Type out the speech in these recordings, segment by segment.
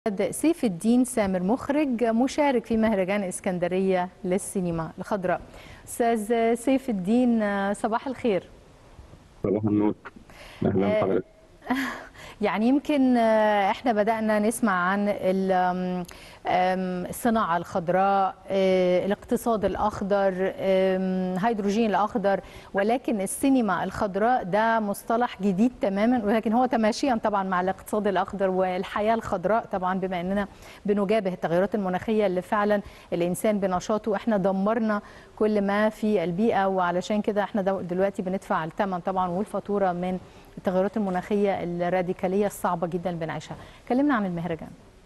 سيف الدين سامر مخرج مشارك في مهرجان اسكندرية للسينما الخضراء أستاذ سيف الدين صباح الخير صباح النور اهلا آه، بحضرتك يعني يمكن احنا بدأنا نسمع عن ال- آم، الصناعة الخضراء آه، الاقتصاد الأخضر آم، هيدروجين الأخضر ولكن السينما الخضراء ده مصطلح جديد تماما ولكن هو تماشيا طبعا مع الاقتصاد الأخضر والحياة الخضراء طبعا بما أننا بنجابه التغيرات المناخية اللي فعلا الإنسان بنشاطه احنا دمرنا كل ما في البيئة وعلشان كده احنا دو- دلوقتي بندفع الثمن طبعا والفاتورة من التغيرات المناخية الراديكالية الصعبة جدا اللي بنعيشها كلمنا عن المهرجان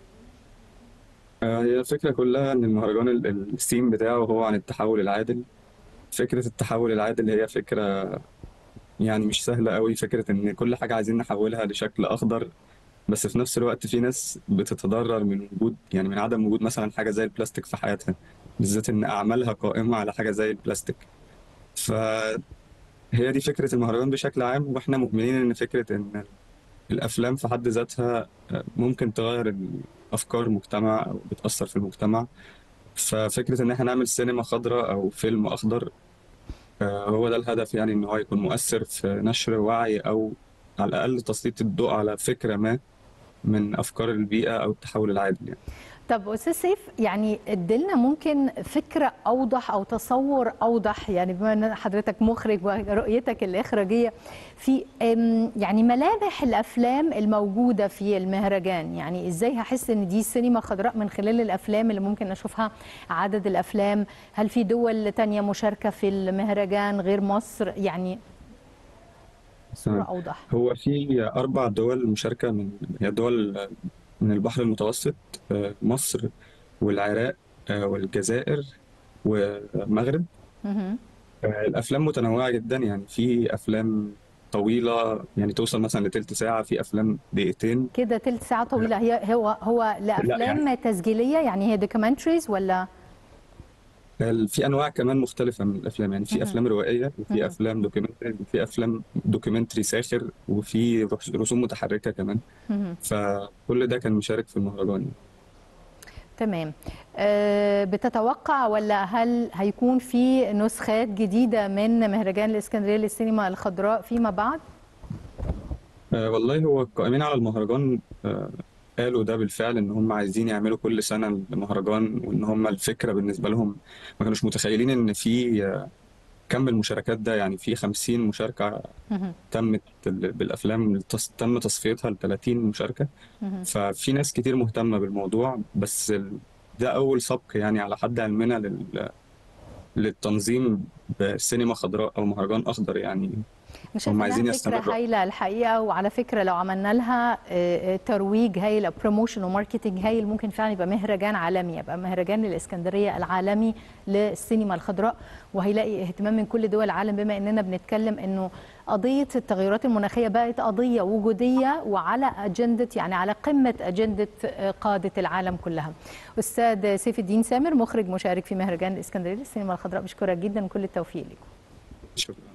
آه، هي الفكره كلها ان المهرجان ال- ال- الثيم بتاعه هو عن التحول العادل فكره التحول العادل هي فكره يعني مش سهله قوي فكره ان كل حاجه عايزين نحولها لشكل اخضر بس في نفس الوقت في ناس بتتضرر من وجود يعني من عدم وجود مثلا حاجه زي البلاستيك في حياتها بالذات ان اعمالها قائمه على حاجه زي البلاستيك فهي دي فكره المهرجان بشكل عام واحنا مؤمنين ان فكره ان الافلام في حد ذاتها ممكن تغير افكار المجتمع او بتاثر في المجتمع ففكره ان احنا نعمل سينما خضراء او فيلم اخضر آه، هو ده الهدف يعني ان هو يكون مؤثر في نشر وعي او على الاقل تسليط الضوء على فكره ما من افكار البيئه او التحول العادل يعني طب أستاذ سيف يعني ادلنا ممكن فكرة أوضح أو تصور أوضح يعني بما أن حضرتك مخرج ورؤيتك الإخراجية في أم، يعني ملامح الأفلام الموجودة في المهرجان يعني إزاي هحس إن دي سينما خضراء من خلال الأفلام اللي ممكن أشوفها عدد الأفلام هل في دول تانية مشاركة في المهرجان غير مصر يعني صورة تمام. أوضح هو في اربع دول مشاركه من هي دول من البحر المتوسط آه، مصر والعراق آه، والجزائر والمغرب مهم. آه، الافلام متنوعه جدا يعني في افلام طويله يعني توصل مثلا لتلت ساعه في افلام دقيقتين كده تلت ساعة طويلة هي هو هو لأفلام تسجيلية يعني هي دوكيومنتريز ولا ال- في انواع كمان مختلفه من الافلام يعني في مهم. افلام روائيه وفي مهم. افلام دوكيومنتري وفي افلام دوكيومنتري ساخر وفي رس- رسوم متحركه كمان مهم. فكل ده كان مشارك في المهرجان تمام أه بتتوقع ولا هل هيكون في نسخات جديدة من مهرجان الإسكندرية للسينما الخضراء فيما بعد؟ آه والله هو القائمين على المهرجان آه قالوا ده بالفعل ان هم عايزين يعملوا كل سنه المهرجان وان هم الفكره بالنسبه لهم ما كانوش متخيلين ان في آه كم المشاركات ده يعني في 50 مشاركه مهم. تمت ال- بالافلام تص- تم تصفيتها ل 30 مشاركه مهم. ففي ناس كتير مهتمه بالموضوع بس ال- ده اول سبق يعني على حد علمنا لل للتنظيم بسينما خضراء او مهرجان اخضر يعني أنا شايفة هم إنها عايزين فكرة يستمروا هايلة الحقيقة وعلى فكرة لو عملنا لها آه، آه، ترويج هايل أو بروموشن وماركتنج هايل ممكن فعلا يبقى مهرجان عالمي يبقى مهرجان الإسكندرية العالمي للسينما الخضراء وهيلاقي اهتمام من كل دول العالم بما إننا بنتكلم إنه قضية التغيرات المناخية بقت قضية وجودية وعلى أجندة يعني على قمة أجندة آه، قادة العالم كلها أستاذ سيف الدين سامر مخرج مشارك في مهرجان الإسكندرية للسينما الخضراء بشكرك جدا كل التوفيق لكم شكرا